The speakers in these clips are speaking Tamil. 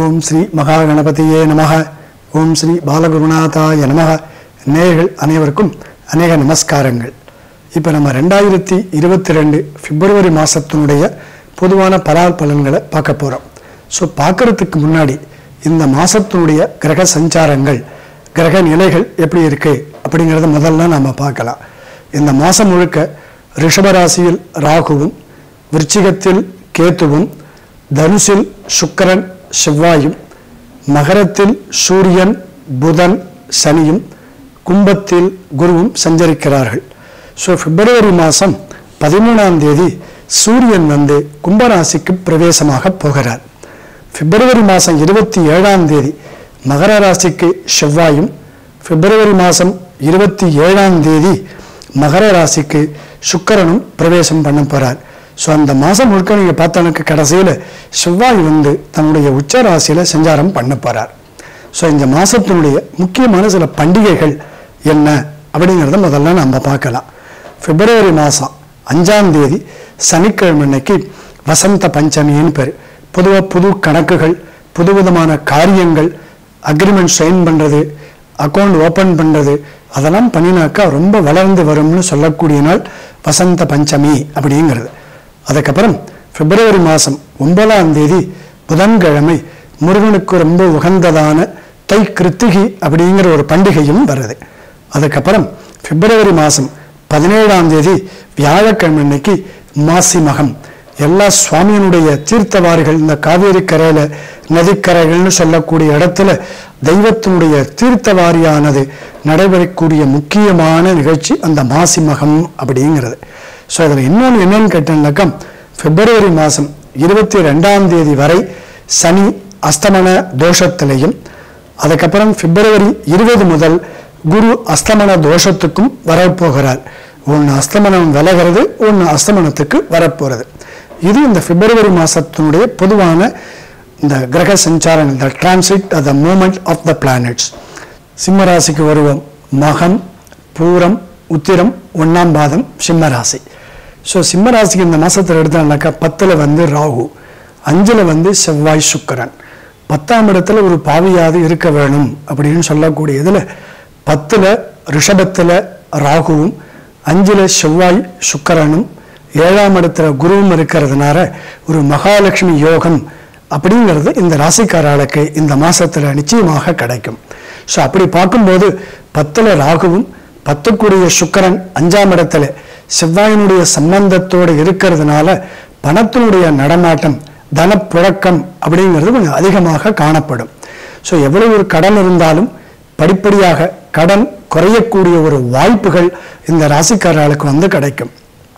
ஓம் ஸ்ரீ மகா கணபதியே நமக ஓம் ஸ்ரீ பாலகுருநாதாய நமக நேயர்கள் அனைவருக்கும் அநேக நமஸ்காரங்கள் இப்போ நம்ம ரெண்டாயிரத்தி இருபத்தி ரெண்டு பிப்ரவரி மாதத்தினுடைய பொதுவான பலால் பலன்களை பார்க்க போகிறோம் ஸோ பார்க்கறதுக்கு முன்னாடி இந்த மாதத்தினுடைய கிரக சஞ்சாரங்கள் கிரக நிலைகள் எப்படி இருக்கு அப்படிங்கிறத முதல்ல நம்ம பார்க்கலாம் இந்த மாதம் முழுக்க ரிஷபராசியில் ராகுவும் விருச்சிகத்தில் கேத்துவும் தனுசில் சுக்கிரன் செவ்வாயும் மகரத்தில் சூரியன் புதன் சனியும் கும்பத்தில் குருவும் சஞ்சரிக்கிறார்கள் ஸோ பிப்ரவரி மாதம் பதிமூணாம் தேதி சூரியன் வந்து கும்பராசிக்கு பிரவேசமாக போகிறார் பிப்ரவரி மாதம் இருபத்தி ஏழாம் தேதி மகர ராசிக்கு செவ்வாயும் பிப்ரவரி மாதம் இருபத்தி ஏழாம் தேதி மகர ராசிக்கு சுக்கிரனும் பிரவேசம் பண்ண போகிறார் ஸோ அந்த மாதம் முழுக்க நீங்கள் பார்த்தவனுக்கு கடைசியில் செவ்வாய் வந்து தன்னுடைய உச்ச ராசியில் சஞ்சாரம் பண்ண போகிறார் ஸோ இந்த மாதத்தினுடைய முக்கியமான சில பண்டிகைகள் என்ன அப்படிங்கிறத முதல்ல நம்ம பார்க்கலாம் பிப்ரவரி மாதம் அஞ்சாம் தேதி சனிக்கிழமை அன்னைக்கு வசந்த பஞ்சமின்னு பேர் பொதுவாக புது கணக்குகள் புது விதமான காரியங்கள் அக்ரிமெண்ட் சைன் பண்ணுறது அக்கௌண்ட் ஓப்பன் பண்ணுறது அதெல்லாம் பண்ணினாக்கா ரொம்ப வளர்ந்து வரும்னு சொல்லக்கூடிய நாள் வசந்த பஞ்சமி அப்படிங்கிறது அதுக்கப்புறம் பிப்ரவரி மாதம் ஒன்பதாம் தேதி புதன்கிழமை முருகனுக்கு ரொம்ப உகந்ததான தை கிருத்திகை அப்படிங்கிற ஒரு பண்டிகையும் வருது அதுக்கப்புறம் பிப்ரவரி மாதம் பதினேழாம் தேதி வியாழக்கிழமை அன்னைக்கு மாசி மகம் எல்லா சுவாமியினுடைய தீர்த்தவாரிகள் இந்த காவேரி கரையில நதிக்கரைகள்னு சொல்லக்கூடிய இடத்துல தெய்வத்தினுடைய தீர்த்தவாரியானது நடைபெறக்கூடிய முக்கியமான நிகழ்ச்சி அந்த மாசி மகம் அப்படிங்கிறது ஸோ அதில் இன்னொன்று என்னன்னு கேட்டேன்னாக்கா பிப்ரவரி மாதம் இருபத்தி ரெண்டாம் தேதி வரை சனி அஸ்தமன தோஷத்திலையும் அதுக்கப்புறம் பிப்ரவரி இருபது முதல் குரு அஸ்தமன தோஷத்துக்கும் வரப்போகிறார் ஒன்று அஸ்தமனம் விலகிறது ஒன்று அஸ்தமனத்துக்கு வரப்போகிறது இது இந்த பிப்ரவரி மாதத்தினுடைய பொதுவான இந்த கிரக சஞ்சாரங்கள் the transit the movement of the planets சிம்மராசிக்கு வருவோம் மகம் பூரம் உத்திரம் ஒன்றாம் பாதம் சிம்மராசி ஸோ சிம்மராசிக்கு இந்த மாதத்தில் எடுத்தாங்கனாக்கா பத்தில் வந்து ராகு அஞ்சில் வந்து செவ்வாய் சுக்கரன் பத்தாம் இடத்துல ஒரு பாவியாவது இருக்க வேணும் அப்படின்னு சொல்லக்கூடிய இதில் பத்தில் ரிஷபத்தில் ராகுவும் அஞ்சில் செவ்வாய் சுக்கரனும் ஏழாம் இடத்துல குருவும் இருக்கிறதுனால ஒரு மகாலட்சுமி யோகம் அப்படிங்கிறது இந்த ராசிக்காரர்களுக்கு இந்த மாசத்துல நிச்சயமாக கிடைக்கும் ஸோ அப்படி பார்க்கும்போது பத்துல ராகுவும் பத்துக்குரிய சுக்கரன் அஞ்சாம் இடத்துல செவ்வாயினுடைய சம்பந்தத்தோடு இருக்கிறதுனால பணத்தினுடைய நடமாட்டம் தனப்புழக்கம் அப்படிங்கிறது கொஞ்சம் அதிகமாக காணப்படும் ஸோ எவ்வளவு ஒரு கடன் இருந்தாலும் படிப்படியாக கடன் குறையக்கூடிய ஒரு வாய்ப்புகள் இந்த ராசிக்காரர்களுக்கு வந்து கிடைக்கும்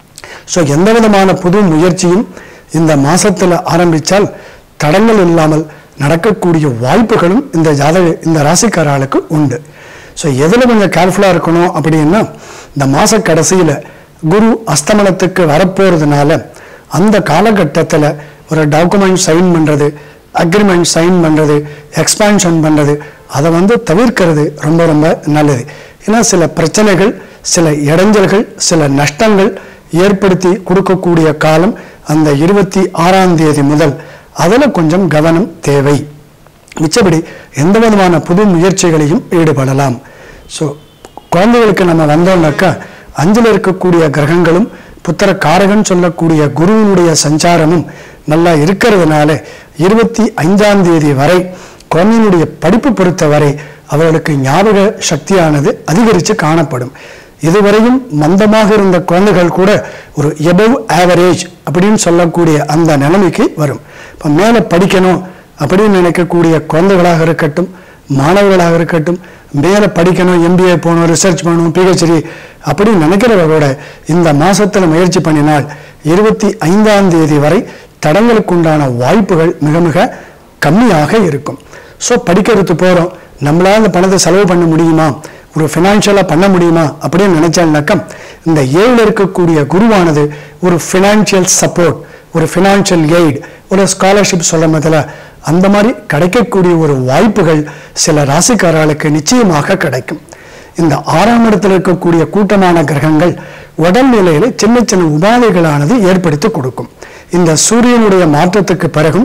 ஸோ எந்த விதமான புது முயற்சியும் இந்த மாசத்துல ஆரம்பித்தால் தடங்கள் இல்லாமல் நடக்கக்கூடிய வாய்ப்புகளும் இந்த ஜாதக இந்த ராசிக்காரர்களுக்கு உண்டு ஸோ எதில் கொஞ்சம் கேர்ஃபுல்லாக இருக்கணும் அப்படின்னா இந்த மாத கடைசியில் குரு அஸ்தமனத்துக்கு வரப்போகிறதுனால அந்த காலகட்டத்தில் ஒரு டாக்குமெண்ட் சைன் பண்ணுறது அக்ரிமெண்ட் சைன் பண்ணுறது எக்ஸ்பான்ஷன் பண்ணுறது அதை வந்து தவிர்க்கிறது ரொம்ப ரொம்ப நல்லது ஏன்னா சில பிரச்சனைகள் சில இடைஞ்சல்கள் சில நஷ்டங்கள் ஏற்படுத்தி கொடுக்கக்கூடிய காலம் அந்த இருபத்தி ஆறாம் தேதி முதல் அதில் கொஞ்சம் கவனம் தேவை மிச்சபடி எந்த விதமான புது முயற்சிகளையும் ஈடுபடலாம் ஸோ குழந்தைகளுக்கு நம்ம வந்தோம்னாக்கா அஞ்சில் இருக்கக்கூடிய கிரகங்களும் புத்திர காரகன் சொல்லக்கூடிய குருவினுடைய சஞ்சாரமும் நல்லா இருக்கிறதுனால இருபத்தி ஐந்தாம் தேதி வரை குழந்தையினுடைய படிப்பு பொறுத்தவரை அவர்களுக்கு ஞாபக சக்தியானது அதிகரித்து காணப்படும் இதுவரையும் மந்தமாக இருந்த குழந்தைகள் கூட ஒரு எபவ் ஆவரேஜ் அப்படின்னு சொல்லக்கூடிய அந்த நிலைமைக்கு வரும் இப்போ மேலே படிக்கணும் அப்படின்னு நினைக்கக்கூடிய குழந்தைகளாக இருக்கட்டும் மாணவர்களாக இருக்கட்டும் மேலே படிக்கணும் எம்பிஏ போகணும் ரிசர்ச் பண்ணணும் பிஹெச்டி அப்படி நினைக்கிறவரோட இந்த மாசத்துல முயற்சி பண்ணினால் இருபத்தி ஐந்தாம் தேதி வரை தடங்களுக்கு உண்டான வாய்ப்புகள் மிக மிக கம்மியாக இருக்கும் ஸோ படிக்கிறது போகிறோம் நம்மளால அந்த பணத்தை செலவு பண்ண முடியுமா ஒரு ஃபினான்ஷியலாக பண்ண முடியுமா அப்படின்னு நினைச்சால்னாக்கா இந்த ஏழில் இருக்கக்கூடிய குருவானது ஒரு ஃபினான்ஷியல் சப்போர்ட் ஒரு ஃபினான்ஷியல் எய்ட் ஒரு ஸ்காலர்ஷிப் சொல்கிற மாதிரி அந்த மாதிரி கிடைக்கக்கூடிய ஒரு வாய்ப்புகள் சில ராசிக்காரர்களுக்கு நிச்சயமாக கிடைக்கும் இந்த ஆறாம் இடத்தில் இருக்கக்கூடிய கூட்டமான கிரகங்கள் உடல்நிலையில சின்ன சின்ன உபாதைகளானது ஏற்படுத்தி கொடுக்கும் இந்த சூரியனுடைய மாற்றத்துக்கு பிறகும்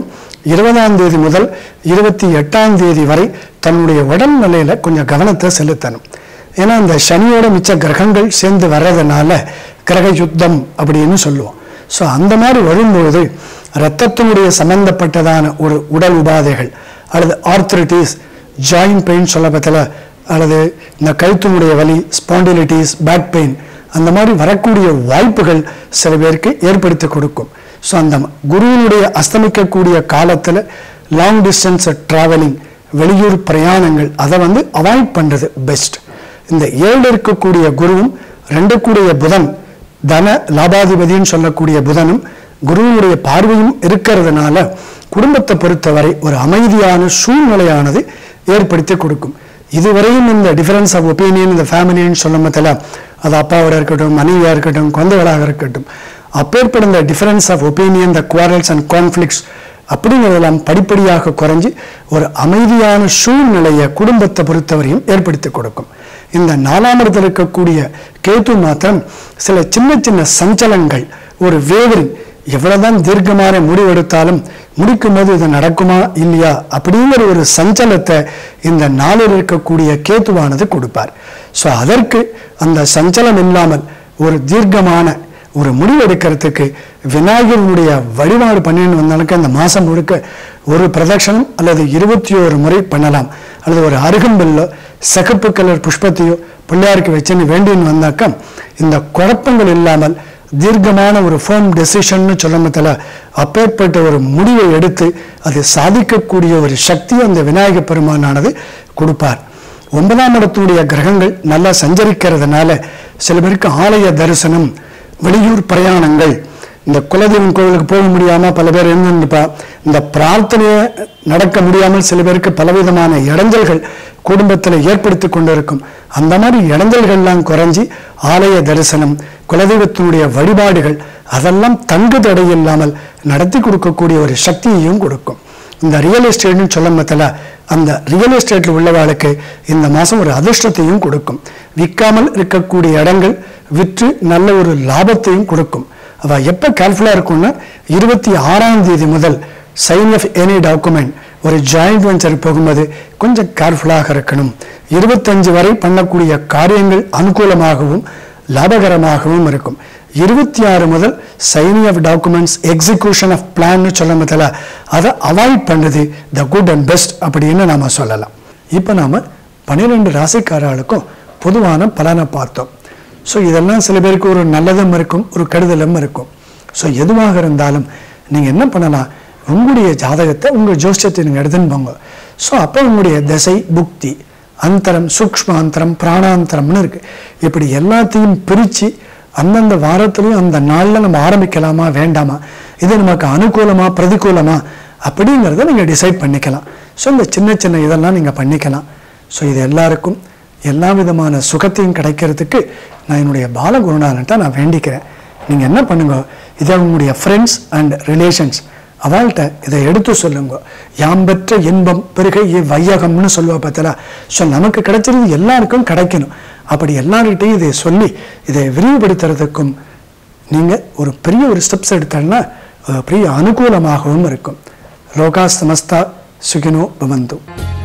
இருபதாம் தேதி முதல் இருபத்தி எட்டாம் தேதி வரை தன்னுடைய உடல்நிலையில கொஞ்சம் கவனத்தை செலுத்தணும் ஏன்னா இந்த சனியோட மிச்ச கிரகங்கள் சேர்ந்து வர்றதுனால கிரக யுத்தம் அப்படின்னு சொல்லுவோம் ஸோ அந்த மாதிரி வரும்போது இரத்தத்தினுடைய சம்பந்தப்பட்டதான ஒரு உடல் உபாதைகள் அல்லது ஆர்த்ரிட்டிஸ் ஜாயின்ட் பெயின் சொல்ல பத்தில அல்லது இந்த கழுத்தினுடைய வலி ஸ்பாண்டிலிட்டிஸ் பேக் பெயின் அந்த மாதிரி வரக்கூடிய வாய்ப்புகள் சில பேருக்கு ஏற்படுத்தி கொடுக்கும் ஸோ அந்த குருவினுடைய அஸ்தமிக்கக்கூடிய காலத்தில் லாங் டிஸ்டன்ஸ் ட்ராவலிங் வெளியூர் பிரயாணங்கள் அதை வந்து அவாய்ட் பண்ணுறது பெஸ்ட் இந்த ஏழு இருக்கக்கூடிய குருவும் ரெண்டு கூடிய புதன் தன லாபாதிபதின்னு சொல்லக்கூடிய புதனும் குருவினுடைய பார்வையும் இருக்கிறதுனால குடும்பத்தை பொறுத்தவரை ஒரு அமைதியான சூழ்நிலையானது ஏற்படுத்தி கொடுக்கும் இதுவரையும் இந்த டிஃபரன்ஸ் ஆஃப் ஒப்பீனியன் இந்த ஃபேமிலின்னு சொல்லும்போதில் அது அப்பாவோட இருக்கட்டும் மனைவியாக இருக்கட்டும் குழந்தைகளாக இருக்கட்டும் அப்பேற்பட்ட இந்த difference of opinion the quarrels and conflicts அப்படிங்கிறதெல்லாம் படிப்படியாக குறைஞ்சி ஒரு அமைதியான சூழ்நிலையை குடும்பத்தை பொறுத்தவரையும் ஏற்படுத்தி கொடுக்கும் இந்த நாலாம் இடத்தில் இருக்கக்கூடிய கேது மாத்திரம் சில சின்ன சின்ன சஞ்சலங்கள் ஒரு வேவரிங் எவ்வளவுதான் தீர்க்கமான முடிவெடுத்தாலும் முடிக்கும் போது இது நடக்குமா இல்லையா அப்படிங்கிற ஒரு சஞ்சலத்தை இந்த நாளில் இருக்கக்கூடிய கேத்துவானது கொடுப்பார் ஸோ அதற்கு அந்த சஞ்சலம் இல்லாமல் ஒரு தீர்க்கமான ஒரு முடிவு எடுக்கிறதுக்கு விநாயகருடைய வழிபாடு பண்ணின்னு வந்தாலுக்கு அந்த மாதம் முழுக்க ஒரு பிரதட்சணம் அல்லது இருபத்தி ஒரு முறை பண்ணலாம் அல்லது ஒரு அருகம்பில்லோ சிகப்பு கலர் புஷ்பத்தையோ பிள்ளையாருக்கு வச்சுன்னு வேண்டின்னு வந்தாக்கா இந்த குழப்பங்கள் இல்லாமல் தீர்க்கமான ஒரு ஃபோம் டெசிஷன்னு சொல்லமத்தில் அப்பேற்பட்ட ஒரு முடிவை எடுத்து அதை சாதிக்கக்கூடிய ஒரு சக்தியை அந்த விநாயக பெருமானானது கொடுப்பார் ஒன்பதாம் இடத்துடைய கிரகங்கள் நல்லா சஞ்சரிக்கிறதுனால சில பேருக்கு ஆலய தரிசனம் வெளியூர் பிரயாணங்கள் இந்த குலதெய்வம் கோவிலுக்கு போக முடியாம பல பேர் இருந்துப்பா இந்த பிரார்த்தனையை நடக்க முடியாமல் சில பேருக்கு பலவிதமான இடைஞ்சல்கள் குடும்பத்தில் ஏற்படுத்தி கொண்டிருக்கும் அந்த மாதிரி இடைஞ்சல்கள்லாம் குறைஞ்சி ஆலய தரிசனம் குலதெய்வத்தினுடைய வழிபாடுகள் அதெல்லாம் தங்கு தடை இல்லாமல் நடத்தி கொடுக்கக்கூடிய ஒரு சக்தியையும் கொடுக்கும் இந்த ரியல் எஸ்டேட்னு சொல்லும்போதில் அந்த ரியல் எஸ்டேட்டில் உள்ளவாளுக்கு இந்த மாதம் ஒரு அதிர்ஷ்டத்தையும் கொடுக்கும் விற்காமல் இருக்கக்கூடிய இடங்கள் விற்று நல்ல ஒரு லாபத்தையும் கொடுக்கும் அவ எப்போ கேர்ஃபுல்லாக இருக்கும்னா இருபத்தி ஆறாம் தேதி முதல் சைன் ஆஃப் எனி டாக்குமெண்ட் ஒரு ஜாயிண்ட் வெஞ்சர் போகும்போது கொஞ்சம் கேர்ஃபுல்லாக இருக்கணும் இருபத்தஞ்சு வரை பண்ணக்கூடிய காரியங்கள் அனுகூலமாகவும் லாபகரமாகவும் இருக்கும் இருபத்தி ஆறு முதல் signing of documents execution of பிளான்னு சொல்லும் போதில் அதை அவாய்ட் பண்ணுது த குட் அண்ட் பெஸ்ட் அப்படின்னு நாம சொல்லலாம் இப்போ நாம பன்னிரெண்டு ராசிக்காரர்களுக்கும் பொதுவான பலனை பார்த்தோம் ஸோ இதெல்லாம் சில பேருக்கு ஒரு நல்லதும் இருக்கும் ஒரு கெடுதலும் இருக்கும் ஸோ எதுவாக இருந்தாலும் நீங்கள் என்ன பண்ணலாம் உங்களுடைய ஜாதகத்தை உங்கள் ஜோசியத்தை நீங்கள் எடுத்துன்னு போங்க ஸோ அப்போ உங்களுடைய திசை புக்தி அந்தரம் சூக்ஷ்மாந்தரம் பிராணாந்தரம்னு இருக்கு இப்படி எல்லாத்தையும் பிரித்து அந்தந்த வாரத்துலையும் அந்த நாளில் நம்ம ஆரம்பிக்கலாமா வேண்டாமா இது நமக்கு அனுகூலமா பிரதிகூலமா அப்படிங்கிறத நீங்கள் டிசைட் பண்ணிக்கலாம் ஸோ இந்த சின்ன சின்ன இதெல்லாம் நீங்கள் பண்ணிக்கலாம் ஸோ இது எல்லாருக்கும் எல்லா விதமான சுகத்தையும் கிடைக்கிறதுக்கு நான் என்னுடைய பாலகுருநாதன்ட்ட நான் வேண்டிக்கிறேன் நீங்கள் என்ன பண்ணுங்க இதை உங்களுடைய ஃப்ரெண்ட்ஸ் அண்ட் ரிலேஷன்ஸ் அவள்கிட்ட இதை எடுத்து சொல்லுங்க யாம் பெற்ற இன்பம் பெருகை வையகம்னு சொல்லுவா பார்த்தல ஸோ நமக்கு கிடைச்சிருது எல்லாருக்கும் கிடைக்கணும் அப்படி எல்லார்கிட்டையும் இதை சொல்லி இதை விரிவுபடுத்துறதுக்கும் நீங்கள் ஒரு பெரிய ஒரு ஸ்டெப்ஸ் எடுத்தோன்னா பெரிய அனுகூலமாகவும் இருக்கும் லோகா சமஸ்தா சுகினோ பவந்து